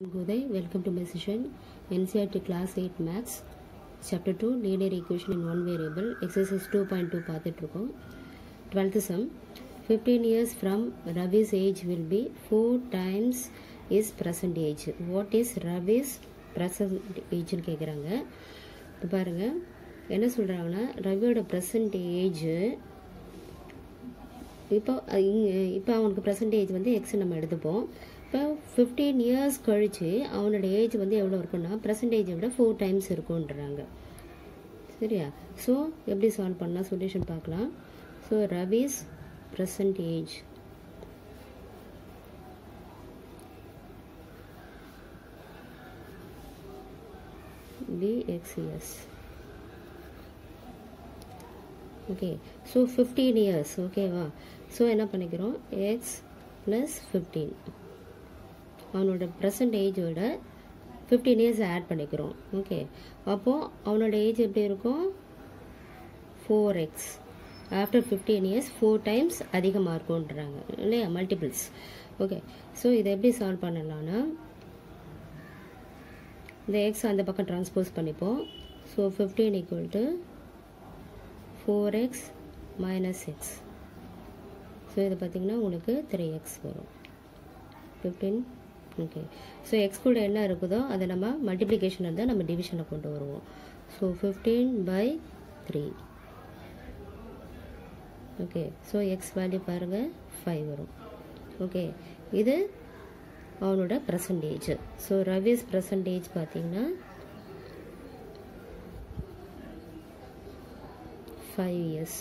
Goday, welcome to my session NCRT Class 8 Maths Chapter 2 Linear Equation in One Variable Exercise 2.2 பார்த்துட்டு இருக்கோம் 12th sum 15 years from Ravi's age will be 4 times his present age what is Ravi's present age னு கேட்குறாங்க இப்போ பாருங்க என்ன சொல்கிறாங்கன்னா ரவியோட present age இப்போ அஹ், இங்க- இப்போ அவனுக்கு ப்ரெசன்ட் ஏஜ் வந்து எக்ஸ் நம்ம எடுத்துப்போம் இப்போ ஃபிஃப்டீன் இயர்ஸ் கழிச்சு அவனோட ஏஜ் வந்து எவ்வளோ இருக்குன்னா ப்ரெசன்ட் ஏஜை விட ஃபோர் டைம்ஸ் இருக்குன்றாங்க சரியா ஸோ எப்படி சால்வ் பண்ணலாம் சொல்யூஷன் பார்க்கலாம் ஸோ ரவிஸ் ப்ரெசன்ட் ஏஜ் பிஎக்ஸ்எஸ் ஓகே ஸோ ஃபிஃப்டீன் இயர்ஸ் ஓகேவா ஸோ என்ன பண்ணிக்கிறோம் எக்ஸ் ப்ளஸ் ஃபிஃப்டீன் அவனோட ப்ரெசன்ட் ஏஜோட ஃபிஃப்டீன் இயர்ஸ் ஆட் பண்ணிக்கிறோம் ஓகே அப்போது அவனோட ஏஜ் எப்படி இருக்கும் four x after fifteen years four times அதிகமாக இருக்கும்ன்றாங்க இல்லையா மல்டிபிள்ஸ் ஓகே ஸோ இதை எப்படி சால்வ் பண்ணலாம்னா இந்த எக்ஸ் அந்த பக்கம் ட்ரான்ஸ்போஸ் பண்ணிப்போம் so fifteen equal to four x minus x so இது பார்த்தீங்கன்னா உங்களுக்கு த்ரீ எக்ஸ் வரும் ஃபிஃப்டீன் ஓகே ஸோ எக்ஸ் கூட என்ன இருக்குதோ அதை நம்ம மல்டிப்ளிகேஷன் இருந்தால் நம்ம டிவிஷனை கொண்டு வருவோம் so fifteen by three okay so x value பாருங்கள் ஃபைவ் வரும் ஓகே இது அவனோட பர்சன்டேஜ் ஸோ ரவிஸ் பர்சன்டேஜ் பார்த்தீங்கன்னா ஃபைவ் இயர்ஸ்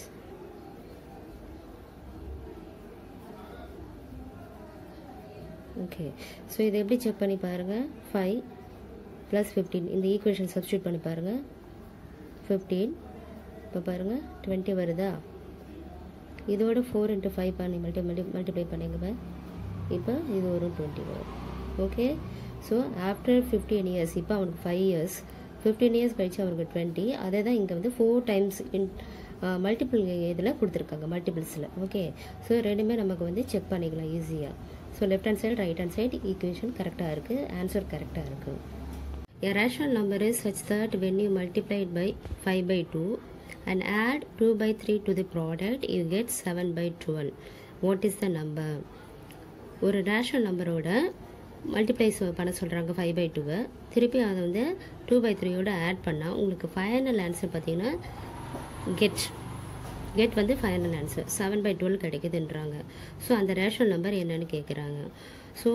ஓகே ஸோ இதை எப்படி செக் பண்ணி பாருங்கள் ஃபைவ் ப்ளஸ் ஃபிஃப்டீன் இந்த ஈக்குவேஷன் சப்ஸ்டியூட் பண்ணி பாருங்கள் ஃபிஃப்டீன் இப்போ பாருங்கள் டுவெண்ட்டி வருதா இதோட ஃபோர் இன்ட்டு ஃபைவ் பண்ணி மல்டி மல்டி மல்டிப்ளை பண்ணிங்க இப்போ இது ஒரு டுவெண்ட்டி வரும் okay so after fifteen years இப்போ அவனுக்கு ஃபைவ் இயர்ஸ் ஃபிஃப்டீன் இயர்ஸ் கழிச்சு அவனுக்கு டுவெண்ட்டி அதே தான் இங்கே வந்து ஃபோர் டைம்ஸ் இன் மல்டிபிள் இதில் கொடுத்துருக்காங்க மல்டிபிள்ஸில் ஓகே ஸோ ரெண்டுமே நமக்கு வந்து செக் பண்ணிக்கலாம் ஈஸியாக so left hand side right hand side equation கரெக்டாக இருக்குது ஆன்சர் கரெக்டாக இருக்குது A rational number is such that when you multiply it by 5 by 2 and add 2 by 3 to the product, you get 7 by 12. What is the number? ஒரு rational நம்பரோட multiplies பண்ண சொல்கிறாங்க five by டூவை திருப்பி அதை வந்து டூ பை த்ரீயோட add பண்ணால் உங்களுக்கு ஃபைனல் ஆன்சர் பார்த்தீங்கன்னா கெட் கெட் வந்து final answer seven by twelve கிடைக்குதுன்றாங்க ஸோ அந்த ரேஷனல் நம்பர் என்னன்னு கேட்குறாங்க so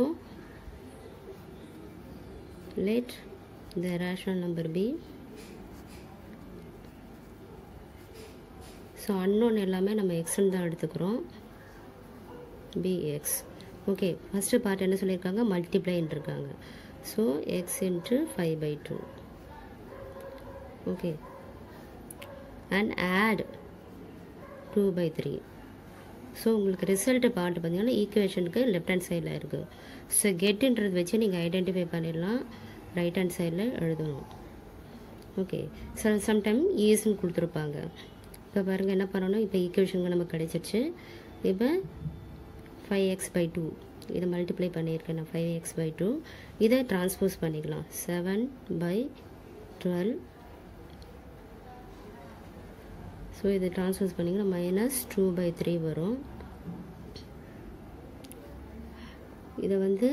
let the rational number be so unknown எல்லாமே நம்ம எக்ஸ்ன்னு தான் எடுத்துக்கிறோம் பிஎக்ஸ் ஓகே ஃபஸ்ட்டு பார்ட் என்ன சொல்லியிருக்காங்க மல்டிப்ளைன்னு இருக்காங்க so x into five by two okay and add two by three so உங்களுக்கு ரிசல்ட் பார்ட் பார்த்தீங்கன்னா ஈக்குவேஷனுக்கு லெஃப்ட் ஹேண்ட் சைடில் இருக்குது ஸோ கெட்டுன்றது வச்சு நீங்கள் ஐடென்டிஃபை பண்ணிடலாம் ரைட் ஹேண்ட் சைடில் எழுதணும் ஓகே சில சம்டைம் ஈஸ்ன்னு கொடுத்துருப்பாங்க இப்போ பாருங்கள் என்ன பண்ணணும் இப்போ ஈக்குவேஷனுக்கு நமக்கு கிடைச்சிருச்சு இப்போ ஃபைவ் எக்ஸ் பை டூ இதை மல்டிப்ளை பண்ணியிருக்கேன் நான் ஃபைவ் எக்ஸ் பை டூ இதை ட்ரான்ஸ்போஸ் பண்ணிக்கலாம் செவன் பை டுவெல் ஸோ இதை ட்ரான்ஸ்போஸ் பண்ணிங்கன்னா மைனஸ் டூ பை த்ரீ வரும் இதை வந்து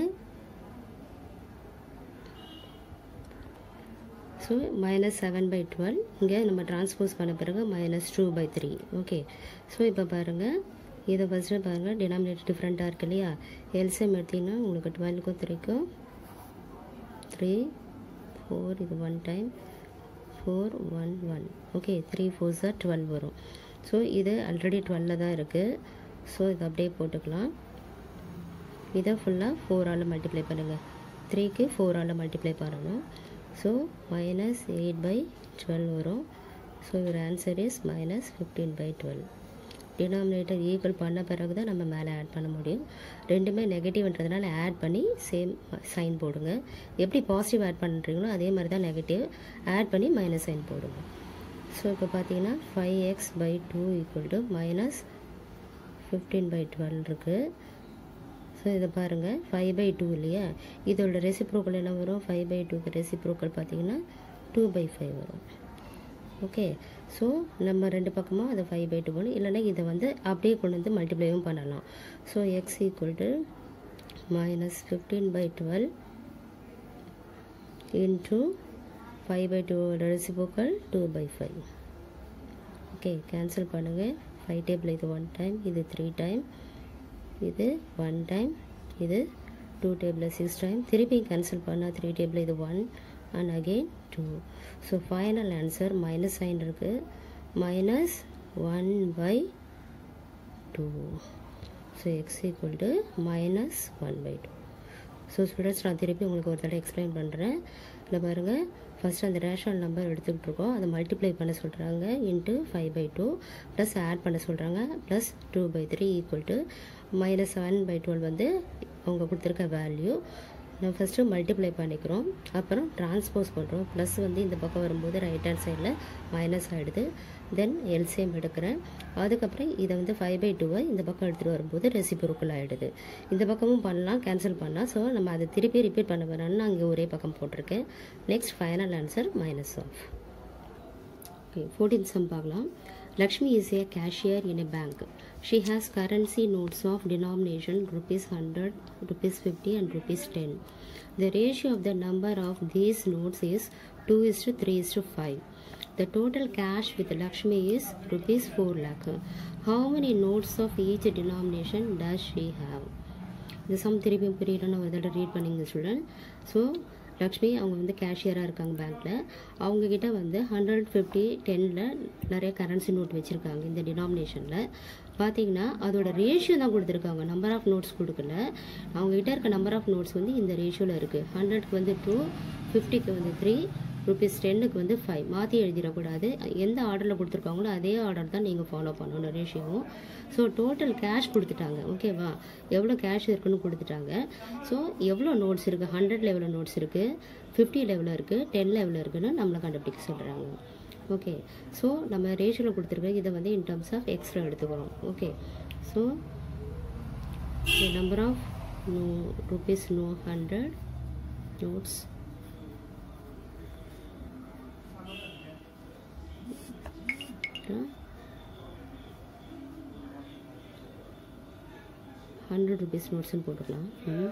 so minus seven by twelve இங்கே நம்ம ட்ரான்ஸ்போஸ் பண்ண பிறகு minus two by three okay so இப்போ பாருங்கள் இதை ஃபஸ்ட்டு பாருங்கள் டினாமினேட்டர் டிஃப்ரெண்ட்டாக இருக்கு இல்லையா எல்சிஎம் எடுத்தீங்கன்னா உங்களுக்கு டுவெல்க்கும் த்ரீக்கும் த்ரீ ஃபோர் இது one time four one one okay three four sir twelve வரும் ஸோ இது ஆல்ரெடி டுவெல்ல தான் இருக்குது ஸோ இதை அப்படியே போட்டுக்கலாம் இதை ஃபுல்லாக ஃபோரால் மல்டிப்ளை பண்ணுங்கள் த்ரீக்கு ஃபோரால் மல்டிப்ளை பண்ணணும் so minus eight by twelve வரும் so your answer is minus fifteen by twelve denominator equal பண்ண பிறகு தான் நம்ம மேலே ஆட் பண்ண முடியும் ரெண்டுமே நெகட்டிவ்ன்றதுனால ஆட் பண்ணி சேம் சைன் போடுங்க எப்படி பாசிட்டிவ் ஆட் பண்ணுறீங்களோ அதே மாதிரி தான் நெகட்டிவ் ஆட் பண்ணி மைனஸ் சைன் போடுங்க ஸோ இப்போ பார்த்தீங்கன்னா five x by two equal to minus fifteen by twelve இருக்குது ஸோ இதை பாருங்கள் ஃபைவ் பை டூ இல்லையா இதோட ரெசிப்ரோக்கல் என்ன வரும் ஃபைவ் பை டூக்கு ரெசிப்ரோக்கல் பார்த்தீங்கன்னா டூ பை ஃபைவ் வரும் ஓகே ஸோ நம்ம ரெண்டு பக்கமும் அதை ஃபைவ் பை டூ பண்ணணும் இல்லைன்னா இதை வந்து அப்படியே கொண்டு வந்து மல்டிப்ளைவும் பண்ணலாம் so x equal to minus fifteen by twelve into five by டூவோட reciprocal two by five okay cancel பண்ணுங்கள் ஃபைவ் டேபிள் இது ஒன் டைம் இது த்ரீ டைம் இது ஒன் டைம் இது டூ டேபிள் சிக்ஸ் டைம் திருப்பி கேன்சல் பண்ணால் த்ரீ டேபிள் இது one and again two so final answer minus sign இருக்குது minus one by two so x equal to minus one by two so students நான் திருப்பி உங்களுக்கு ஒரு தடவை எக்ஸ்பிளைன் பண்ணுறேன் இல்லை பாருங்கள் ஃபஸ்ட்டு அந்த ரேஷனல் நம்பர் எடுத்துக்கிட்டு இருக்கோம் அதை மல்டிப்ளை பண்ண சொல்கிறாங்க into five by two plus add பண்ண சொல்கிறாங்க plus two by three equal to minus seven by twelve வந்து அவங்க கொடுத்துருக்க வேல்யூ நம்ம ஃபஸ்ட்டு மல்டிப்ளை பண்ணிக்கிறோம் அப்புறம் ட்ரான்ஸ்போஸ் பண்ணுறோம் ப்ளஸ் வந்து இந்த பக்கம் வரும்போது ரைட் ஹேண்ட் சைடில் மைனஸ் ஆகிடுது தென் எல்சிஎம் எடுக்கிறேன் அதுக்கப்புறம் இதை வந்து ஃபைவ் பை டூவை இந்த பக்கம் எடுத்துகிட்டு வரும்போது ரெசிபொருக்குள் ஆகிடுது இந்த பக்கமும் பண்ணலாம் கேன்சல் பண்ணலாம் ஸோ நம்ம அதை திருப்பி ரிப்பீட் பண்ண வேணாம்னு நான் இங்கே ஒரே பக்கம் போட்டிருக்கேன் next final answer minus of okay fourteen sum பார்க்கலாம் Lakshmi is a cashier in a bank. She has currency notes of denomination rupees 100, rupees 50 and rupees 10. The ratio of the number of these notes is 2 is to 3 is to 5. The total cash with Lakshmi is rupees 4 lakh. How many notes of each denomination does she have? இந்த sum திருப்பி புரியல நான் ஒரு தடவை read பண்ணிங்க student so Lakshmi அவங்க வந்து கேஷியராக இருக்காங்க பேங்க்கில் அவங்கக்கிட்ட வந்து ஹண்ட்ரட் ஃபிஃப்டி டெனில் நிறைய கரன்சி நோட் வச்சுருக்காங்க இந்த டினாமினேஷனில் பார்த்தீங்கன்னா அதோட ரேஷியோ தான் கொடுத்துருக்காங்க நம்பர் ஆஃப் நோட்ஸ் கொடுக்கல அவங்ககிட்ட இருக்க நம்பர் ஆஃப் நோட்ஸ் வந்து இந்த ரேஷியோவில் இருக்குது ஹண்ட்ரட்க்கு வந்து டூ ஃபிஃப்டிக்கு வந்து த்ரீ ருபீஸ் டென்னுக்கு வந்து ஃபைவ் மாற்றி எழுதிடக்கூடாது எந்த ஆர்டரில் கொடுத்துருக்காங்களோ அதே ஆர்டர் தான் நீங்கள் ஃபாலோ பண்ணணும் ரேஷியோவும் ஸோ டோட்டல் கேஷ் கொடுத்துட்டாங்க ஓகேவா எவ்வளோ கேஷ் இருக்குன்னு கொடுத்துட்டாங்க ஸோ எவ்வளோ நோட்ஸ் இருக்குது ஹண்ட்ரட் லெவலில் நோட்ஸ் இருக்குது ஃபிஃப்டி லெவலில் இருக்குது டென் லெவலில் இருக்குன்னு நம்மளை கண்டுபிடிக்க சொல்கிறாங்க ஓகே ஸோ நம்ம ரேஷியோவில் கொடுத்துருக்க இதை வந்து இன் டர்ம்ஸ் ஆஃப் எக்ஸ்ட்ரா எடுத்துக்கிறோம் okay so number of no rupees no hundred notes hundred rupees நோட்ஸ்னு போட்டுக்கலாம்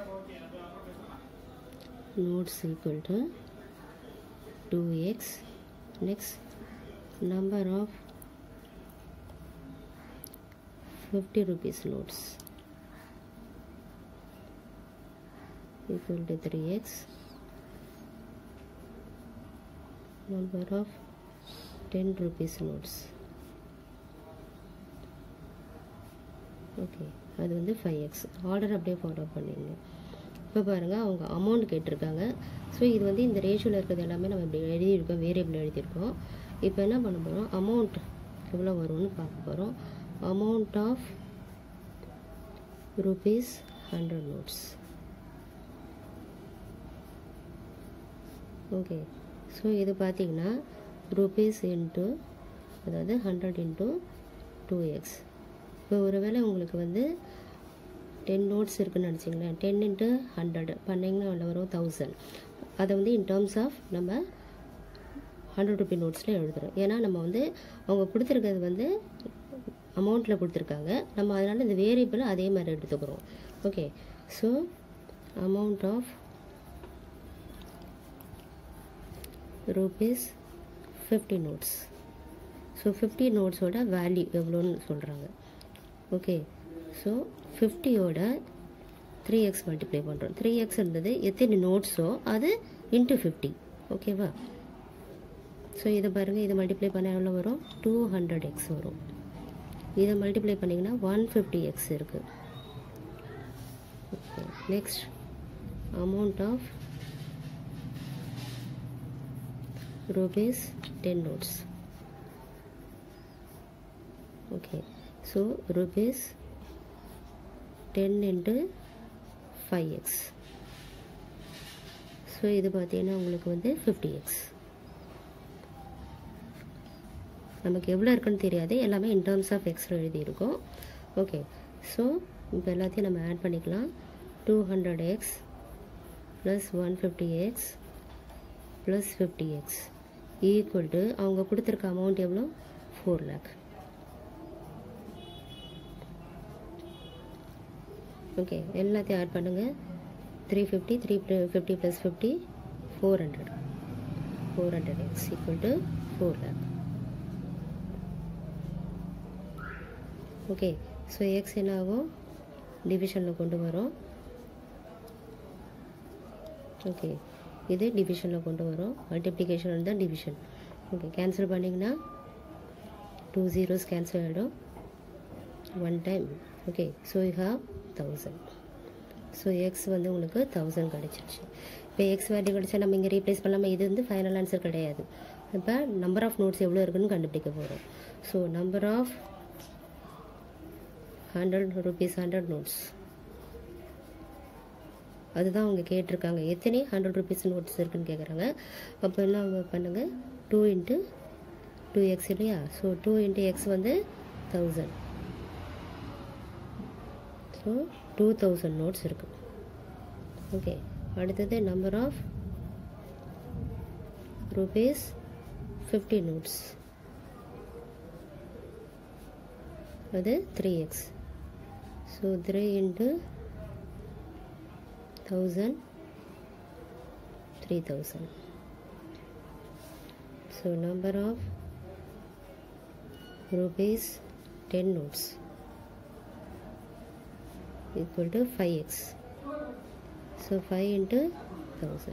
notes equal to two x next number of fifty rupees notes equal to 3x number of 10 rupees notes okay அது வந்து five x order அப்படியே follow பண்ணிங்க இப்போ பாருங்கள் அவங்க amount கேட்டிருக்காங்க ஸோ இது வந்து இந்த ரேஷியோவில் இருக்கிறது எல்லாமே நம்ம இப்படி எழுதியிருக்கோம் வேரியபிள் எழுதியிருக்கோம் இப்போ என்ன பண்ண போகிறோம் அமௌண்ட் எவ்வளோ வரும்னு பார்க்க போகிறோம் amount of rupees hundred notes okay so இது பார்த்தீங்கன்னா ருபீஸ் இன்ட்டு அதாவது ஹண்ட்ரட் இன்ட்டு டூ எக்ஸ் இப்போ ஒருவேளை உங்களுக்கு வந்து டென் நோட்ஸ் இருக்குன்னு நினச்சிங்களேன் டென் இன்ட்டு ஹண்ட்ரட் பண்ணிங்கன்னா எவ்வளோ வரும் தௌசண்ட் அதை வந்து இன் டேர்ம்ஸ் ஆஃப் நம்ம ஹண்ட்ரட் ருபி நோட்ஸில் எழுதுகிறோம் ஏன்னா நம்ம வந்து அவங்க கொடுத்துருக்கிறது வந்து அமௌண்ட்டில் கொடுத்துருக்காங்க நம்ம அதனால் இந்த வேரியபிள் அதே மாதிரி எடுத்துக்கிறோம் okay so amount of rupees fifty notes so fifty நோட்ஸோட வேல்யூ எவ்வளோன்னு சொல்கிறாங்க ஓகே ஸோ ஃபிஃப்டியோட த்ரீ எக்ஸ் மல்டிப்ளை பண்ணுறோம் த்ரீ எக்ஸ் இருந்தது எத்தனை நோட்ஸோ அது இன்ட்டு ஃபிஃப்டி ஓகேவா ஸோ இதை பாருங்கள் இதை மல்டிப்ளை பண்ண எவ்வளோ வரும் டூ ஹண்ட்ரட் எக்ஸ் வரும் இதை மல்டிப்ளை பண்ணிங்கன்னா ஒன் ஃபிஃப்டி எக்ஸ் இருக்குது okay next amount of rupees 10 notes okay so rupees 10 into 5x ஸோ இது பார்த்தீங்கன்னா உங்களுக்கு வந்து ஃபிஃப்டி எக்ஸ் நமக்கு எவ்வளோ இருக்குன்னு தெரியாது எல்லாமே இன் டேர்ம்ஸ் ஆஃப் எக்ஸில் எழுதியிருக்கோம் ஓகே ஸோ இப்போ எல்லாத்தையும் நம்ம ஆட் பண்ணிக்கலாம் two hundred x plus one fifty x plus fifty x equal to அவங்க கொடுத்துருக்க அமௌண்ட் எவ்வளோ ஃபோர் லேக் ஓகே எல்லாத்தையும் ஆட் பண்ணுங்கள் three fifty three fifty plus fifty four hundred four hundred x equal to four lakh okay so x என்ன ஆகும் டிவிஷனில் கொண்டு வரோம் ஓகே இது டிவிஷனில் கொண்டு வரோம் மல்டிப்ளிகேஷன் தான் டிவிஷன் ஓகே கேன்சல் பண்ணிங்கன்னா டூ ஜீரோஸ் கேன்சல் ஆகிடும் one time okay so you have thousand so x வந்து உங்களுக்கு தௌசண்ட் கிடச்சிருச்சு இப்போ எக்ஸ் வேல்யூ கிடச்சா நம்ம இங்கே ரீப்ளேஸ் பண்ணாமல் இது வந்து ஃபைனல் ஆன்சர் கிடையாது இப்போ நம்பர் ஆஃப் நோட்ஸ் எவ்வளோ இருக்குன்னு கண்டுபிடிக்க போகிறோம் so number of hundred rupees hundred notes அதுதான் அவங்க கேட்டிருக்காங்க எத்தனை ஹண்ட்ரட் ருபீஸ் நோட்ஸ் இருக்குன்னு கேட்குறாங்க அப்போ என்ன பண்ணுங்கள் டூ இன்ட்டு டூ எக்ஸ் இல்லையா ஸோ டூ இன்ட்டு எக்ஸ் வந்து thousand so two thousand notes இருக்குது ஓகே அடுத்தது number of rupees fifty notes அது three x so three into thousand three thousand so number of rupees 10 notes equal to 5x so 5 into 1000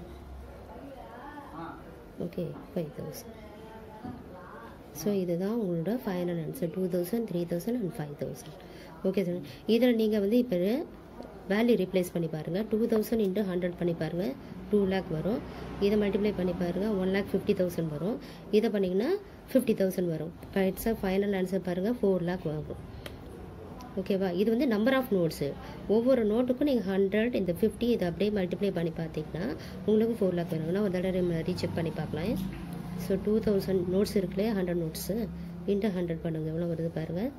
okay 5000 so இதுதான் உங்களோட final answer two thousand three thousand and five thousand okay sir இதில் நீங்கள் வந்து இப்போ value replace பண்ணி பாருங்கள் two thousand into hundred பண்ணி பாருங்கள் டூ லேக் வரும் இதை மல்டிப்ளை பண்ணி பாருங்கள் ஒன் லேக் ஃபிஃப்டி தௌசண்ட் வரும் இதை பண்ணிங்கன்னா ஃபிஃப்டி தௌசண்ட் வரும் கரெக்டாக ஃபைனல் ஆன்சர் பாருங்கள் ஃபோர் லேக் வரும் ஓகேவா இது வந்து நம்பர் ஆஃப் நோட்ஸு ஒவ்வொரு நோட்டுக்கும் நீங்கள் ஹண்ட்ரட் இந்த ஃபிஃப்டி இதை அப்படியே மல்டிப்ளை பண்ணி பார்த்தீங்கன்னா உங்களுக்கு ஃபோர் லேக் வரும் நான் ஒரு தடவை ரீசெக் பண்ணி பார்க்கலாம் ஸோ டூ தௌசண்ட் நோட்ஸ் இருக்குல்லே ஹண்ட்ரட் நோட்ஸு இன்ட்டு ஹண்ட்ரட் பண்ணுங்கள் எவ்வளோ வருது பாருங்கள்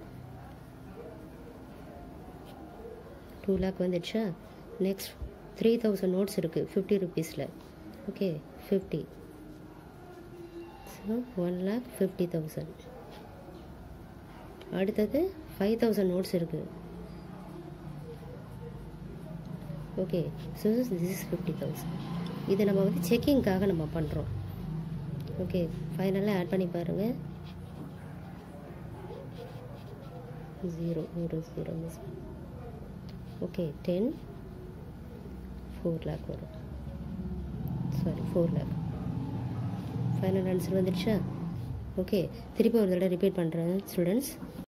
டூ லேக் வந்துடுச்சா நெக்ஸ்ட் த்ரீ தௌசண்ட் நோட்ஸ் இருக்குது ஃபிஃப்டி ருபீஸில் okay fifty so one lakh fifty thousand அடுத்தது ஃபைவ் தௌசண்ட் நோட்ஸ் இருக்குது okay so this is fifty thousand இதை நம்ம வந்து செக்கிங்காக நம்ம பண்ணுறோம் ஓகே ஃபைனலாக ஆட் பண்ணி பாருங்கள் ஜீரோ ஒரு zero miss okay ten four lakh வரும் sorry four lakh final answer வந்துடுச்சா ஓகே திருப்பி ஒரு தடவை ரிப்பீட் பண்ணுறேன் ஸ்டூடெண்ட்ஸ்